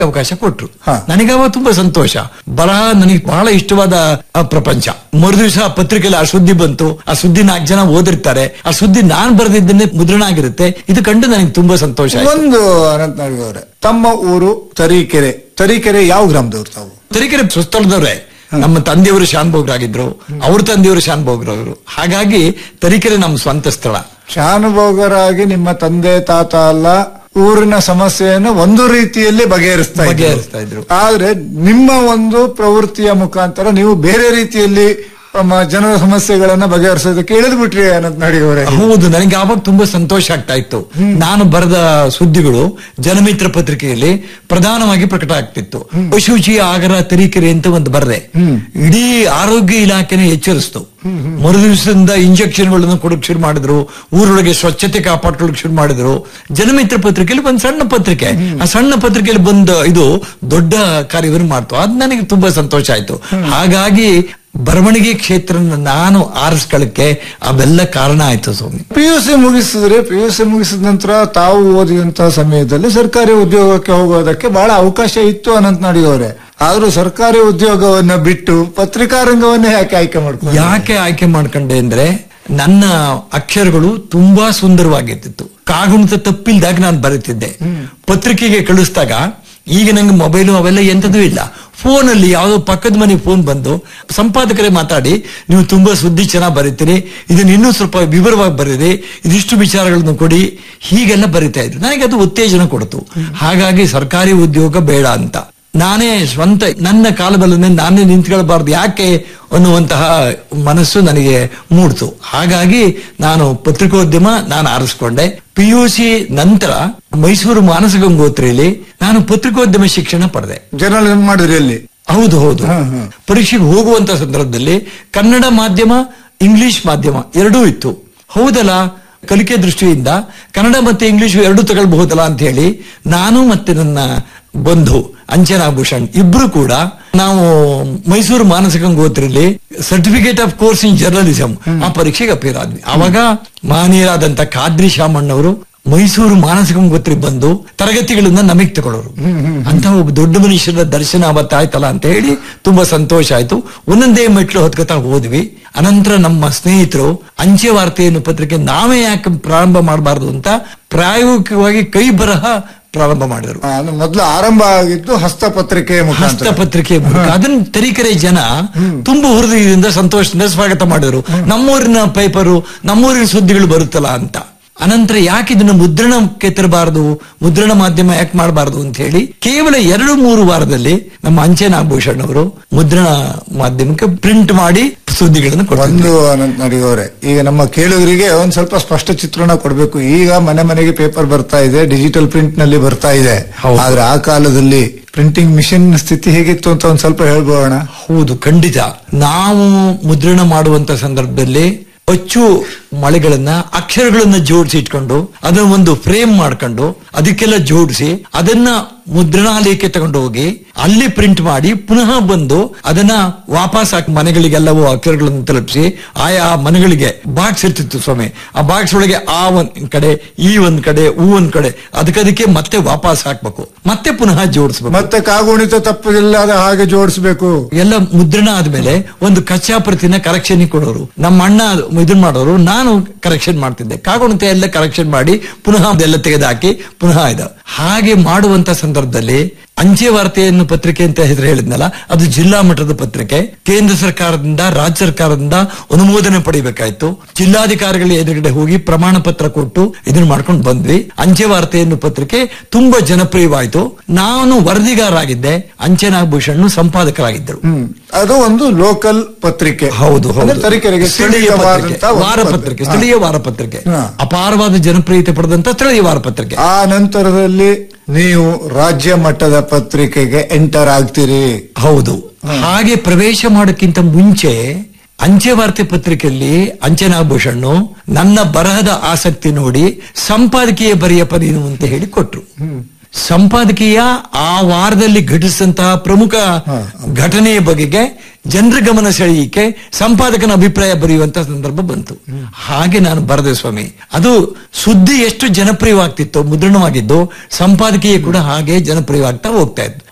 ಅವಕಾಶ ಕೊಟ್ರು ಹಾ. ನನಗೆ ಅವಾಗ ತುಂಬಾ ಸಂತೋಷ ಬರಹ ನನಗೆ ಬಹಳ ಇಷ್ಟವಾದ ಆ ಪ್ರಪಂಚ ಮರುದಿವಸ ಪತ್ರಿಕೆಯಲ್ಲಿ ಆ ಸುದ್ದಿ ಬಂತು ಆ ಸುದ್ದಿ ನಾಲ್ಕು ಜನ ಓದಿರ್ತಾರೆ ಆ ಸುದ್ದಿ ನಾನ್ ಬರೆದಿದ್ದನ್ನೇ ಮುದ್ರಣ ಆಗಿರುತ್ತೆ ಇದು ಕಂಡು ನನಗೆ ತುಂಬಾ ಸಂತೋಷ ಆಯ್ತು. ಒಂದು ಅನಂತ ನಾಡಿಗ್ ಅವರೇ ತಮ್ಮ ಊರು ತರೀಕೆರೆ ತರೀಕೆರೆ ಯಾವ ಗ್ರಾಮದವ್ರು ತಾವು ತರೀಕೆರೆ ಸುತ್ತಳದವ್ರೆ ನಮ್ಮ ತಂದೆಯವರು ಶಾನ್ಭೋಗ್ರಾಗಿದ್ರು ಅವ್ರ ತಂದೆಯವರು ಶಾನ್ಭೋಗ್ರವರು ಹಾಗಾಗಿ ತರೀಕೆರೆ ನಮ್ಮ ಸ್ವಂತ ಸ್ಥಳ ಶಾನುಭೋಗರಾಗಿ ನಿಮ್ಮ ತಂದೆ ತಾತ ಅಲ್ಲ ಊರಿನ ಸಮಸ್ಯೆಯನ್ನು ಒಂದು ರೀತಿಯಲ್ಲಿ ಬಗೆಹರಿಸ್ತಾ ಇದ್ರು. ಬಗೆಹರಿಸ್ತಾ ಇದ್ರು. ಆದ್ರೆ ನಿಮ್ಮ ಒಂದು ಪ್ರವೃತ್ತಿಯ ಮುಖಾಂತರ ನೀವು ಬೇರೆ ರೀತಿಯಲ್ಲಿ ನಮ್ಮ ಜನರ ಸಮಸ್ಯೆಗಳನ್ನ ಬಗೆಹರಿಸೋದಕ್ಕೆ ಇಳಿದು ಬಿಟ್ರಿ ಅನಂತ ನಾಡಿಗವರೇ ಹೌದು ನನಗೆ ಆವಾಗ ತುಂಬಾ ಸಂತೋಷ ಆಗ್ತಾ ಇತ್ತು ನಾನು ಬರೆದ ಸುದ್ದಿಗಳು ಜನಮಿತ್ರ ಪತ್ರಿಕೆಯಲ್ಲಿ ಪ್ರಧಾನವಾಗಿ ಪ್ರಕಟ ಆಗ್ತಿತ್ತು ಅಶುಚಿ ಆಗರ ತರೀಕೆರೆ ಅಂತ ಒಂದು ಬರದೆ ಇಡೀ ಆರೋಗ್ಯ ಇಲಾಖೆನೆ ಎಚ್ಚರಿಸ್ತು ಮರು ದಿವಸದಿಂದ ಇಂಜೆಕ್ಷನ್ಗಳನ್ನು ಕೊಡಕ್ ಶುರು ಮಾಡಿದ್ರು ಊರೊಳಗೆ ಸ್ವಚ್ಛತೆ ಕಾಪಾಡ್ಕೊಳಕ್ ಶುರು ಮಾಡಿದ್ರು ಜನಮಿತ್ರ ಪತ್ರಿಕೆಯಲ್ಲಿ ಒಂದು ಸಣ್ಣ ಪತ್ರಿಕೆ ಆ ಸಣ್ಣ ಪತ್ರಿಕೆಯಲ್ಲಿ ಬಂದ ಇದು ದೊಡ್ಡ ಕಾರ್ಯವನ್ನು ಮಾಡ್ತು ಅದ್ ನನಗೆ ತುಂಬಾ ಸಂತೋಷ ಆಯ್ತು ಹಾಗಾಗಿ ಬರವಣಿಗೆ ಕ್ಷೇತ್ರ ನಾನು ಆರಿಸ್ಕೊಳ್ಳಕ್ಕೆ ಅವೆಲ್ಲ ಕಾರಣ ಆಯ್ತು ಸ್ವಾಮಿ ಪಿ ಯು ಸಿ ಮುಗಿಸಿದ್ರೆ ಪಿ ಯು ಸಿ ಮುಗಿಸಿದ ನಂತರ ತಾವು ಓದಿದಂತಹ ಸಮಯದಲ್ಲಿ ಸರ್ಕಾರಿ ಉದ್ಯೋಗಕ್ಕೆ ಹೋಗೋದಕ್ಕೆ ಬಹಳ ಅವಕಾಶ ಇತ್ತು ಅನಂತ ನಾಡಿಗವರೇ ಆದ್ರೂ ಸರ್ಕಾರಿ ಉದ್ಯೋಗವನ್ನ ಬಿಟ್ಟು ಪತ್ರಿಕಾ ರಂಗವನ್ನೇ ಯಾಕೆ ಆಯ್ಕೆ ಮಾಡ್ಕೊಂಡು ಯಾಕೆ ಆಯ್ಕೆ ಮಾಡ್ಕೊಂಡೆ ಅಂದ್ರೆ ನನ್ನ ಅಕ್ಷರಗಳು ತುಂಬಾ ಸುಂದರವಾಗಿರ್ತಿತ್ತು ಕಾಗುಣಿತ ತಪ್ಪಿಲ್ದಾಗ ನಾನು ಬರೀತಿದ್ದೆ ಪತ್ರಿಕೆಗೆ ಕಳಿಸಿದಾಗ ಈಗ ನಂಗೆ ಮೊಬೈಲು ಅವೆಲ್ಲ ಎಂತದೂ ಇಲ್ಲ ಫೋನಲ್ಲಿ ಯಾವುದೋ ಪಕ್ಕದ ಮನೆ ಫೋನ್ ಬಂದು ಸಂಪಾದಕರೇ ಮಾತಾಡಿ ನೀವು ತುಂಬಾ ಸುದ್ದಿ ಚೆನ್ನಾಗಿ ಬರೀತೀರಿ ಇದನ್ನ ಇನ್ನೂ ಸ್ವಲ್ಪ ವಿವರವಾಗಿ ಬರೀರಿ ಇದಿಷ್ಟು ವಿಚಾರಗಳನ್ನು ಕೊಡಿ ಹೀಗೆಲ್ಲ ಬರಿತಾ ಇದ್ರು ನನಗೆ ಅದು ಉತ್ತೇಜನ ಕೊಡ್ತು ಹಾಗಾಗಿ ಸರ್ಕಾರಿ ಉದ್ಯೋಗ ಬೇಡ ಅಂತ ನಾನೇ ಸ್ವಂತ ನನ್ನ ಕಾಲದಲ್ಲೇ ನಾನೇ ನಿಂತ್ಕೊಳ್ಬಾರ್ದು ಯಾಕೆ ಅನ್ನುವಂತಹ ಮನಸ್ಸು ನನಗೆ ಮೂಡ್ತು ಹಾಗಾಗಿ ನಾನು ಪತ್ರಿಕೋದ್ಯಮ ನಾನು ಆರಿಸ್ಕೊಂಡೆ ಪಿ ಯು ಸಿ ನಂತರ ಮೈಸೂರು ಮಾನಸ ಗಂಗೋತ್ರಿಯಲ್ಲಿ ನಾನು ಪತ್ರಿಕೋದ್ಯಮ ಶಿಕ್ಷಣ ಪಡೆದೆ ಜರ್ನಲಿಸಂ ಮಾಡಿದ್ರಿ ಅಲ್ಲಿ ಹೌದು ಹೌದು ಹಾ, ಹಾ. ಪರೀಕ್ಷೆಗೆ ಹೋಗುವಂತ ಸಂದರ್ಭದಲ್ಲಿ ಕನ್ನಡ ಮಾಧ್ಯಮ ಇಂಗ್ಲಿಷ್ ಮಾಧ್ಯಮ ಎರಡೂ ಇತ್ತು ಹೌದಲ್ಲ ಕಲಿಕೆ ದೃಷ್ಟಿಯಿಂದ ಕನ್ನಡ ಮತ್ತೆ ಇಂಗ್ಲಿಷ್ ಎರಡೂ ತಗೊಳ್ಬಹುದಲ್ಲ ಅಂತ ಹೇಳಿ ನಾನು ಮತ್ತೆ ನನ್ನ ಬಂಧು ಅಂಜನಾಭೂಷಣ್ ಇಬ್ರು ಕೂಡ ನಾವು ಮೈಸೂರು ಮಾನಸ ಗಂಗೋತ್ರಿಯಲ್ಲಿ certificate of course in journalism ಆ ಪರೀಕ್ಷೆಗೆ ಅಪೇರ್ ಆದ್ವಿ ಅವಾಗ ಮಾನೀಯರಾದಂತ ಖಾದ್ರಿ ಶಾಮಣ್ಣವರು ಮೈಸೂರು ಮಾನಸ ಗಂಗೋತ್ರಿ ಬಂದು ತರಗತಿಗಳನ್ನ ನಮಗ್ ತಗೊಳ್ಳೋರು ಅಂತ ಒಬ್ಬ ದೊಡ್ಡ ಮನುಷ್ಯರ ದರ್ಶನ ಅವತ್ತಾಯ್ತಲ್ಲ ಅಂತ ಹೇಳಿ ತುಂಬಾ ಸಂತೋಷ ಆಯ್ತು ಒಂದೊಂದೇ ಮೆಟ್ಲು ಹೊತ್ಕೊತಾ ಹೋದ್ವಿ ಅನಂತರ ನಮ್ಮ ಸ್ನೇಹಿತರು ಅಂಚೆ ವಾರ್ತೆ ಅನ್ನೋ ಪತ್ರಿಕೆ ನಾವೇ ಯಾಕೆ ಪ್ರಾರಂಭ ಮಾಡಬಾರ್ದು ಅಂತ ಪ್ರಾಯೋಗಿಕವಾಗಿ ಕೈ ಬರಹ ಪ್ರಾರಂಭ ಮಾಡಿದ್ರು ಆ, ಅಂದ್ರೆ ಮೊದಲು ಆರಂಭ ಆಗಿದ್ದು ಹಸ್ತಪತ್ರಿಕೆಯ ಮುಖಾಂತರ ಹಸ್ತಪತ್ರಿಕೆ ಮೂಲಕ ಅದನ್ನ ತರೀಕೆರೆ ಜನ ತುಂಬ ಹೃದಯದಿಂದ ಸಂತೋಷದಿಂದ ಸ್ವಾಗತ ಮಾಡಿದ್ರು ನಮ್ಮೂರಿನ ಪೇಪರು ನಮ್ಮೂರಿನ ಸುದ್ದಿಗಳು ಬರುತ್ತಲ್ಲ ಅಂತ ಅನಂತರ ಯಾಕೆ ಇದನ್ನ ಮುದ್ರಣಕ್ಕೆ ತರಬಾರದು ಮುದ್ರಣ ಮಾಧ್ಯಮ ಯಾಕೆ ಮಾಡಬಾರದು ಅಂತ ಹೇಳಿ ಕೇವಲ ಎರಡು ಮೂರು ವಾರದಲ್ಲಿ ನಮ್ಮ ಅಂಚೆ ನಾಗಭೂಷಣ್ ಅವರು ಮುದ್ರಣ ಮಾಧ್ಯಮಕ್ಕೆ ಪ್ರಿಂಟ್ ಮಾಡಿ ಸುದ್ದಿಗಳನ್ನು ಕೊಡ್ತಾರೆ ಒಂದು ಅನಂತ ನಡಿಗವ್ರೆ ಈಗ ನಮ್ಮ ಕೇಳುಗರಿಗೆ ಒಂದ್ ಸ್ವಲ್ಪ ಸ್ಪಷ್ಟ ಚಿತ್ರಣ ಕೊಡ್ಬೇಕು ಈಗ ಮನೆ ಮನೆಗೆ ಪೇಪರ್ ಬರ್ತಾ ಇದೆ ಡಿಜಿಟಲ್ ಪ್ರಿಂಟ್ ನಲ್ಲಿ ಬರ್ತಾ ಇದೆ ಹೌದು. ಆದ್ರೆ ಆ ಕಾಲದಲ್ಲಿ ಪ್ರಿಂಟಿಂಗ್ ಮಿಷಿನ್ ಸ್ಥಿತಿ ಹೇಗಿತ್ತು ಅಂತ ಒಂದ್ ಸ್ವಲ್ಪ ಹೇಳ್ಬೋಣ ಹೌದು ಖಂಡಿತ ನಾವು ಮುದ್ರಣ ಮಾಡುವಂತ ಸಂದರ್ಭದಲ್ಲಿ ಅಚ್ಚು ಮಳೆಗಳನ್ನ ಅಕ್ಷರಗಳನ್ನ ಜೋಡಿಸಿ ಇಟ್ಕೊಂಡು ಅದನ್ನ ಒಂದು ಫ್ರೇಮ್ ಮಾಡ್ಕೊಂಡು ಅದಕ್ಕೆಲ್ಲ ಜೋಡಿಸಿ ಅದನ್ನ ಮುದ್ರಣಾಲಯಕ್ಕೆ ತಗೊಂಡು ಹೋಗಿ ಅಲ್ಲಿ ಪ್ರಿಂಟ್ ಮಾಡಿ ಪುನಃ ಬಂದು ಅದನ್ನ ವಾಪಸ್ ಹಾಕಿ ಮನೆಗಳಿಗೆಲ್ಲವೂ ಅಕ್ಷರಗಳನ್ನು ತಲುಪಿಸಿ ಆಯಾ ಮನೆಗಳಿಗೆ ಬಾಕ್ಸ್ ಇರ್ತಿತ್ತು ಸ್ವಾಮಿ ಆ ಬಾಕ್ಸ್ ಒಳಗೆ ಆ ಒಂದ್ ಕಡೆ ಈ ಒಂದ್ ಕಡೆ ಹೂ ಒಂದ್ ಕಡೆ ಅದಕ್ಕದಕ್ಕೆ ಮತ್ತೆ ವಾಪಸ್ ಹಾಕ್ಬೇಕು ಮತ್ತೆ ಪುನಃ ಜೋಡಿಸ್ಬೇಕು ಮತ್ತೆ ಕಾಗುಣಿತ ತಪ್ಪಿಲ್ಲದ ಹಾಗೆ ಜೋಡಿಸ್ಬೇಕು ಎಲ್ಲ ಮುದ್ರಣ ಆದ್ಮೇಲೆ ಒಂದು ಕಚ್ಚಾ ಪ್ರತಿನ ಕರೆಕ್ಷನ್ ಕೊಡೋರು ನಮ್ಮ ಅಣ್ಣ ಇದನ್ ಮಾಡೋರು ನಾನು ಕರೆಕ್ಷನ್ ಮಾಡ್ತಿದ್ದೆ ಕಾಗುಣಿತ ಎಲ್ಲ ಕರೆಕ್ಷನ್ ಮಾಡಿ ಪುನಃ ಅದೆಲ್ಲ ತೆಗೆದುಹಾಕಿ ಪುನಃ ಇದು ಹಾಗೆ ಮಾಡುವಂತ ಸಂದರ್ಭದಲ್ಲಿ ಅಂಚೆ ವಾರ್ತೆಯನ್ನು ಪತ್ರಿಕೆ ಅಂತ ಹೆಸರು ಹೇಳಿದ್ನಲ್ಲ ಅದು ಜಿಲ್ಲಾ ಮಟ್ಟದ ಪತ್ರಿಕೆ ಕೇಂದ್ರ ಸರ್ಕಾರದಿಂದ ರಾಜ್ಯ ಸರ್ಕಾರದಿಂದ ಅನುಮೋದನೆ ಪಡಿಬೇಕಾಯ್ತು ಜಿಲ್ಲಾಧಿಕಾರಿಗಳ ಎದುರುಗಡೆ ಹೋಗಿ ಪ್ರಮಾಣ ಪತ್ರ ಕೊಟ್ಟು ಇದನ್ನ ಮಾಡ್ಕೊಂಡು ಬಂದ್ವಿ ಅಂಚೆ ವಾರ್ತೆಯನ್ನು ಪತ್ರಿಕೆ ತುಂಬಾ ಜನಪ್ರಿಯವಾಯ್ತು ನಾನು ವರದಿಗಾರಾಗಿದ್ದೆ ಅಂಚೆ ನಾಗಭೂಷಣ್ ಸಂಪಾದಕರಾಗಿದ್ದರು ಹ್ಮ್ ಅದು ಒಂದು ಲೋಕಲ್ ಪತ್ರಿಕೆ ಹೌದು ಅಂದ್ರೆ ಹೌದು ತರೀಕೆರೆಗೆ ಸ್ಥಳೀಯ ಪತ್ರಿಕೆ ಸ್ಥಳೀಯವಾದಂತಹ ಒಂದು ವಾರ ಪತ್ರಿಕೆ. ಪತ್ರಿಕೆ ಹಾ. ಸ್ಥಳೀಯ ವಾರ ಪತ್ರಿಕೆ ಹಾ. ಅಪಾರವಾದ ಜನಪ್ರಿಯತೆ ಪಡೆದಂತ ಸ್ಥಳೀಯ ವಾರ ಪತ್ರಿಕೆ ಆ ನಂತರದಲ್ಲಿ ನೀವು ರಾಜ್ಯ ಮಟ್ಟದ ಪತ್ರಿಕೆಗೆ ಎಂಟರ್ ಆಗ್ತೀರಿ ಹೌದು ಹಾಗೆ ಪ್ರವೇಶ ಮಾಡೋಕ್ಕಿಂತ ಮುಂಚೆ ಅಂಚೆ ವಾರ್ತೆ ಪತ್ರಿಕೆಯಲ್ಲಿ ಅಂಚನಾಭೂಷಣ್ ನನ್ನ ಬರಹದ ಆಸಕ್ತಿ ನೋಡಿ ಸಂಪಾದಕೀಯ ಬರೆಯಪ್ಪ ನೀನು ಅಂತ ಹೇಳಿ ಕೊಟ್ರು ಸಂಪಾದಕೀಯ ಆ ವಾರದಲ್ಲಿ ಘಟಿಸಿದಂತಹ ಪ್ರಮುಖ ಘಟನೆಯ ಬಗೆಗೆ ಜನರ ಗಮನ ಸೆಳೆಯಲಿಕ್ಕೆ ಸಂಪಾದಕನ ಅಭಿಪ್ರಾಯ ಬರೆಯುವಂತ ಸಂದರ್ಭ ಬಂತು ಹಾಗೆ ನಾನು ಬರದೆ ಸ್ವಾಮಿ ಅದು ಸುದ್ದಿ ಎಷ್ಟು ಜನಪ್ರಿಯವಾಗ್ತಿತ್ತು ಮುದ್ರಣವಾಗಿದ್ದು ಸಂಪಾದಕೀಯ ಕೂಡ ಹಾಗೆ ಜನಪ್ರಿಯವಾಗ್ತಾ ಹೋಗ್ತಾ ಇತ್ತು